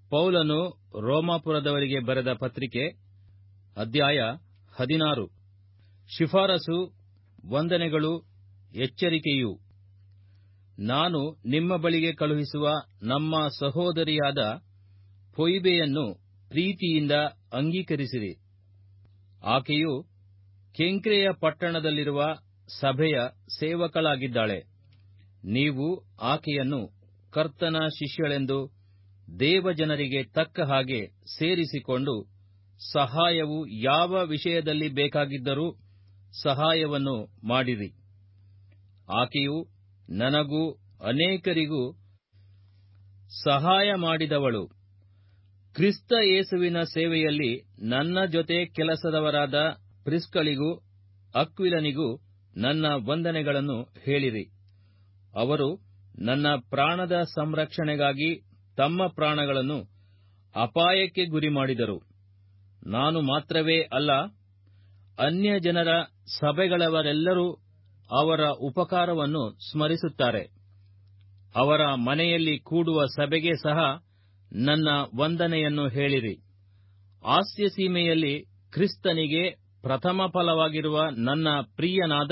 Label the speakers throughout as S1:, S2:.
S1: ಪೌಲನು ರೋಮಾಪುರದವರಿಗೆ ಬರೆದ ಪತ್ರಿಕೆ ಅಧ್ಯಾಯ ಹದಿನಾರು ಶಿಫಾರಸು ವಂದನೆಗಳು ಎಚ್ಚರಿಕೆಯು ನಾನು ನಿಮ್ಮ ಬಳಿಗೆ ಕಳುಹಿಸುವ ನಮ್ಮ ಸಹೋದರಿಯಾದ ಫೊಯಿಬೆಯನ್ನು ಪ್ರೀತಿಯಿಂದ ಅಂಗೀಕರಿಸಿರಿ ಆಕೆಯು ಕೆಂಕ್ರೆಯ ಪಟ್ಟಣದಲ್ಲಿರುವ ಸಭೆಯ ಸೇವಕಳಾಗಿದ್ದಾಳೆ ನೀವು ಆಕೆಯನ್ನು ಕರ್ತನ ಶಿಷ್ಯಳೆಂದು ದೇವಜನರಿಗೆ ತಕ್ಕ ಹಾಗೆ ಸೇರಿಸಿಕೊಂಡು ಸಹಾಯವು ಯಾವ ವಿಷಯದಲ್ಲಿ ಬೇಕಾಗಿದ್ದರೂ ಸಹಾಯವನ್ನು ಮಾಡಿರಿ ಆಕೆಯು ನನಗೂ ಅನೇಕರಿಗೂ ಸಹಾಯ ಮಾಡಿದವಳು ಕ್ರಿಸ್ತ ಯೇಸುವಿನ ಸೇವೆಯಲ್ಲಿ ನನ್ನ ಜೊತೆ ಕೆಲಸದವರಾದ ಪ್ರಿಸ್ಕಳಿಗೂ ಅಕ್ವಿಲನಿಗೂ ನನ್ನ ವಂದನೆಗಳನ್ನು ಹೇಳಿರಿ ಅವರು ನನ್ನ ಪ್ರಾಣದ ಸಂರಕ್ಷಣೆಗಾಗಿ ತಮ್ಮ ಪ್ರಾಣಗಳನ್ನು ಅಪಾಯಕ್ಕೆ ಗುರಿಮಾಡಿದರು ನಾನು ಮಾತ್ರವೇ ಅಲ್ಲ ಅನ್ಯಜನರ ಸಭೆಗಳವರೆಲ್ಲರೂ ಅವರ ಉಪಕಾರವನ್ನು ಸ್ಮರಿಸುತ್ತಾರೆ ಅವರ ಮನೆಯಲ್ಲಿ ಕೂಡುವ ಸಭೆಗೆ ಸಹ ನನ್ನ ವಂದನೆಯನ್ನು ಹೇಳಿರಿ ಆಸ್ಯ ಸೀಮೆಯಲ್ಲಿ ಕ್ರಿಸ್ತನಿಗೆ ಪ್ರಥಮ ಫಲವಾಗಿರುವ ನನ್ನ ಪ್ರಿಯನಾದ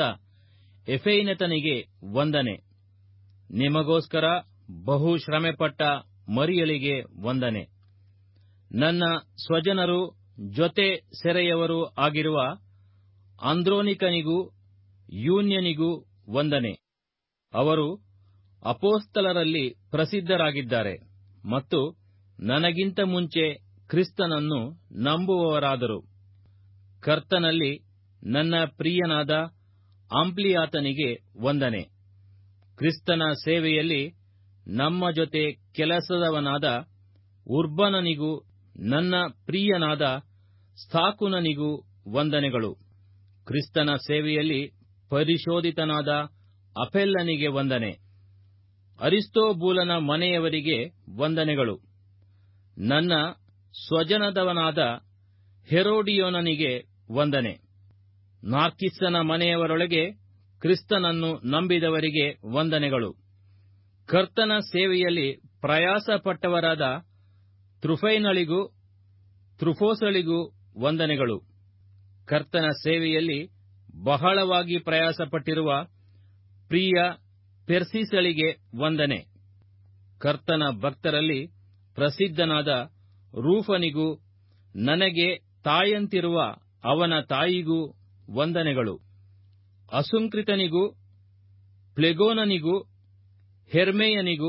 S1: ಎಫೈನೆತನಿಗೆ ವಂದನೆ ನಿಮಗೋಸ್ಕರ ಬಹು ಶ್ರಮೆಪಟ್ಟ ಮರಿಯಳಿಗೆ ವಂದನೆ ನನ್ನ ಸ್ವಜನರು ಜೊತೆ ಸೆರೆಯವರೂ ಆಗಿರುವ ಆಂದ್ರೋನಿಕನಿಗೂ ಯೂನ್ಯನಿಗೂ ವಂದನೆ ಅವರು ಅಪೋಸ್ತಲರಲ್ಲಿ ಪ್ರಸಿದ್ಧರಾಗಿದ್ದಾರೆ ಮತ್ತು ನನಗಿಂತ ಮುಂಚೆ ಕ್ರಿಸ್ತನನ್ನು ನಂಬುವವರಾದರು ಕರ್ತನಲ್ಲಿ ನನ್ನ ಪ್ರಿಯನಾದ ಆಂಪ್ಲಿಯಾತನಿಗೆ ವಂದನೆ ಕ್ರಿಸ್ತನ ಸೇವೆಯಲ್ಲಿ ನಮ್ಮ ಜೊತೆ ಕೆಲಸದವನಾದ ಉರ್ಬನನಿಗೂ ನನ್ನ ಪ್ರಿಯನಾದ ಸ್ಥಾಕುನನಿಗೂ ವಂದನೆಗಳು ಕ್ರಿಸ್ತನ ಸೇವೆಯಲ್ಲಿ ಪರಿಶೋಧಿತನಾದ ಅಪೆಲ್ಲನಿಗೆ ವಂದನೆ ಅರಿಸ್ತೋಬೂಲನ ಮನೆಯವರಿಗೆ ವಂದನೆಗಳು ನನ್ನ ಸ್ವಜನದವನಾದ ಹೆರೋಡಿಯೋನನಿಗೆ ವಂದನೆ ನಾರ್ಕಿಸ್ಸನ ಮನೆಯವರೊಳಗೆ ಕ್ರಿಸ್ತನನ್ನು ನಂಬಿದವರಿಗೆ ವಂದನೆಗಳು ಕರ್ತನ ಸೇವೆಯಲ್ಲಿ ಪ್ರಯಾಸಪಟ್ಟವರಾದ ತ್ರುಫೈನಳಿಗೂ ತ್ರುಫೋಸಳಿಗೂ ವಂದನೆಗಳು ಕರ್ತನ ಸೇವೆಯಲ್ಲಿ ಬಹಳವಾಗಿ ಪ್ರಯಾಸಪಟ್ಟಿರುವ ಪ್ರಿಯ ಪೆರ್ಸಿಸಳಿಗೆ ವಂದನೆ ಕರ್ತನ ಭಕ್ತರಲ್ಲಿ ಪ್ರಸಿದ್ಧನಾದ ರೂಫನಿಗೂ ನನಗೆ ತಾಯಂತಿರುವ ಅವನ ತಾಯಿಗೂ ವಂದನೆಗಳು ಅಸುಂಕೃತನಿಗೂ ಪ್ಲೆಗೋನನಿಗೂ ಹೆರ್ಮೇಯನಿಗೂ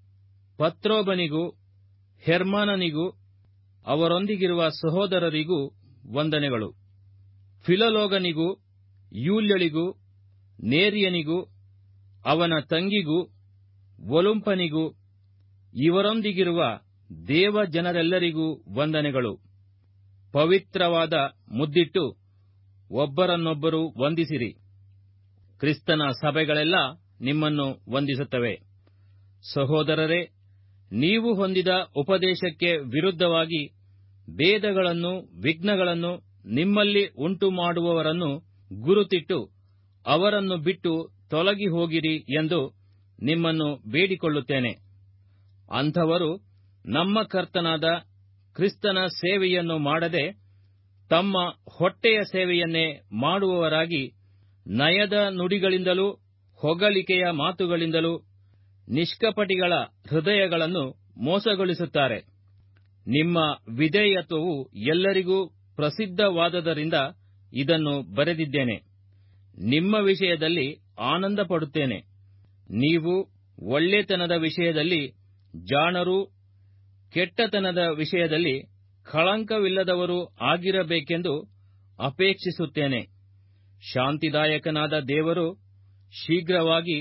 S1: ಪತ್ರೋಬನಿಗೂ ಹೆರ್ಮಾನನಿಗೂ ಅವರೊಂದಿಗಿರುವ ಸಹೋದರರಿಗೂ ವಂದನೆಗಳು ಫಿಲಲೋಗನಿಗೂ ಯೂಲ್ಯಳಿಗೂ ನೇರಿಯನಿಗೂ ಅವನ ತಂಗಿಗೂ ಒಲುಂಪನಿಗೂ ಇವರೊಂದಿಗಿರುವ ದೇವ ಜನರೆಲ್ಲರಿಗೂ ವಂದನೆಗಳು ಪವಿತ್ರವಾದ ಮುದ್ದಿಟ್ಟು ಒಬ್ಬರನ್ನೊಬ್ಬರು ವಂದಿಸಿರಿ ಕ್ರಿಸ್ತನ ಸಭೆಗಳೆಲ್ಲ ನಿಮ್ಮನ್ನು ವಂದಿಸುತ್ತವೆ ಸಹೋದರರೇ ನೀವು ಹೊಂದಿದ ಉಪದೇಶಕ್ಕೆ ವಿರುದ್ಧವಾಗಿ ಭೇದಗಳನ್ನು ವಿಘ್ನಗಳನ್ನು ನಿಮ್ಮಲ್ಲಿ ಉಂಟು ಮಾಡುವವರನ್ನು ಗುರುತಿಟ್ಟು ಅವರನ್ನು ಬಿಟ್ಟು ತೊಲಗಿ ಹೋಗಿರಿ ಎಂದು ನಿಮ್ಮನ್ನು ಬೇಡಿಕೊಳ್ಳುತ್ತೇನೆ ಅಂಥವರು ನಮ್ಮ ಕರ್ತನಾದ ಕ್ರಿಸ್ತನ ಸೇವೆಯನ್ನು ಮಾಡದೆ ತಮ್ಮ ಹೊಟ್ಟೆಯ ಸೇವೆಯನ್ನೇ ಮಾಡುವವರಾಗಿ ನಯದ ನುಡಿಗಳಿಂದಲೂ ಹೊಗಳಿಕೆಯ ಮಾತುಗಳಿಂದಲೂ ನಿಷ್ಕಪಟಿಗಳ ಹೃದಯಗಳನ್ನು ಮೋಸಗೊಳಿಸುತ್ತಾರೆ ನಿಮ್ಮ ವಿಧೇಯತ್ವವು ಎಲ್ಲರಿಗೂ ಪ್ರಸಿದ್ಧವಾದದರಿಂದ ಇದನ್ನು ಬರೆದಿದ್ದೇನೆ ನಿಮ್ಮ ವಿಷಯದಲ್ಲಿ ಆನಂದಪಡುತ್ತೇನೆ ನೀವು ಒಳ್ಳೆತನದ ವಿಷಯದಲ್ಲಿ ಜಾಣರೂ ಕೆಟ್ಟತನದ ವಿಷಯದಲ್ಲಿ ಕಳಂಕವಿಲ್ಲದವರೂ ಆಗಿರಬೇಕೆಂದು ಅಪೇಕ್ಷಿಸುತ್ತೇನೆ ಶಾಂತಿದಾಯಕನಾದ ದೇವರು ಶೀಘ್ರವಾಗಿ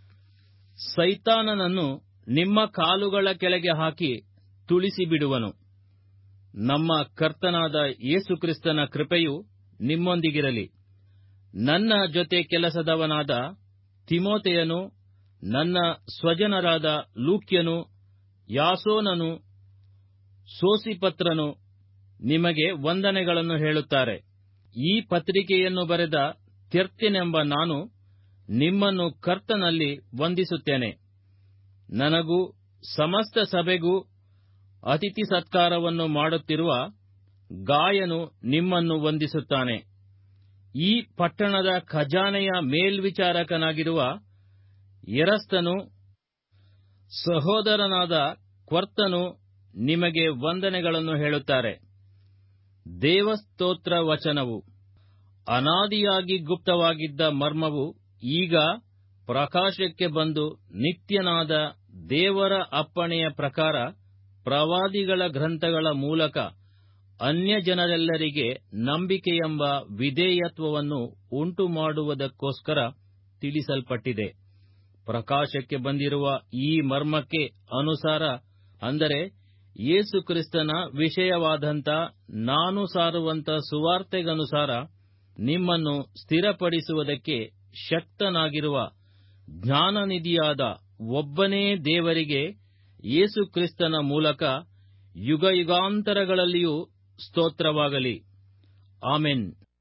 S1: ಸೈತಾನನನ್ನು ನಿಮ್ಮ ಕಾಲುಗಳ ಕೆಳಗೆ ಹಾಕಿ ತುಳಿಸಿಬಿಡುವನು ನಮ್ಮ ಕರ್ತನಾದ ಯೇಸುಕ್ರಿಸ್ತನ ಕೃಪೆಯು ನಿಮ್ಮೊಂದಿಗಿರಲಿ ನನ್ನ ಜೊತೆ ಕೆಲಸದವನಾದ ತಿಮೋತೆಯನು ನನ್ನ ಸ್ವಜನರಾದ ಲೂಕ್ಯನು ಯಾಸೋನನು ಸೋಸಿಪತ್ರನು ನಿಮಗೆ ವಂದನೆಗಳನ್ನು ಹೇಳುತ್ತಾರೆ ಈ ಪತ್ರಿಕೆಯನ್ನು ಬರೆದ ತೆರ್ತ್ಯನೆಂಬ ನಾನು ನಿಮ್ಮನ್ನು ಕರ್ತನಲ್ಲಿ ವಂದಿಸುತ್ತೇನೆ ನನಗೂ ಸಮಸ್ತ ಸಭೆಗೂ ಅತಿಥಿ ಸತ್ಕಾರವನ್ನು ಮಾಡುತ್ತಿರುವ ಗಾಯನು ನಿಮ್ಮನ್ನು ವಂದಿಸುತ್ತಾನೆ ಈ ಪಟ್ಟಣದ ಖಜಾನೆಯ ಮೇಲ್ವಿಚಾರಕನಾಗಿರುವ ಎರಸ್ತನು ಸಹೋದರನಾದ ಕ್ವರ್ತನು ನಿಮಗೆ ವಂದನೆಗಳನ್ನು ಹೇಳುತ್ತಾರೆ ದೇವಸ್ತೋತ್ರ ವಚನವು ಅನಾದಿಯಾಗಿ ಗುಪ್ತವಾಗಿದ್ದ ಮರ್ಮವು ಈಗ ಪ್ರಕಾಶಕ್ಕೆ ಬಂದು ನಿತ್ಯನಾದ ದೇವರ ಅಪ್ಪಣೆಯ ಪ್ರಕಾರ ಪ್ರವಾದಿಗಳ ಗ್ರಂಥಗಳ ಮೂಲಕ ಅನ್ಯಜನರೆಲ್ಲರಿಗೆ ನಂಬಿಕೆಯೆಂಬ ವಿಧೇಯತ್ವವನ್ನು ಉಂಟು ಮಾಡುವುದಕ್ಕೋಸ್ಕರ ತಿಳಿಸಲ್ಪಟ್ಟಿದೆ ಪ್ರಕಾಶಕ್ಕೆ ಬಂದಿರುವ ಈ ಮರ್ಮಕ್ಕೆ ಅನುಸಾರ ಅಂದರೆ ಯೇಸು ಕ್ರಿಸ್ತನ ವಿಷಯವಾದಂಥ ನಾನು ಸಾರುವಂತ ಸುವಾರ್ತೆಗನುಸಾರ ನಿಮ್ಮನ್ನು ಸ್ಥಿರಪಡಿಸುವುದಕ್ಕೆ ಶಕ್ತನಾಗಿರುವ ಜ್ಞಾನನಿಧಿಯಾದ ಒಬ್ಬನೇ ದೇವರಿಗೆ ಯೇಸು ಕ್ರಿಸ್ತನ ಮೂಲಕ ಯುಗಯುಗಾಂತರಗಳಲ್ಲಿಯೂ ಸ್ತೋತ್ರವಾಗಲಿ ಆಮೆನ್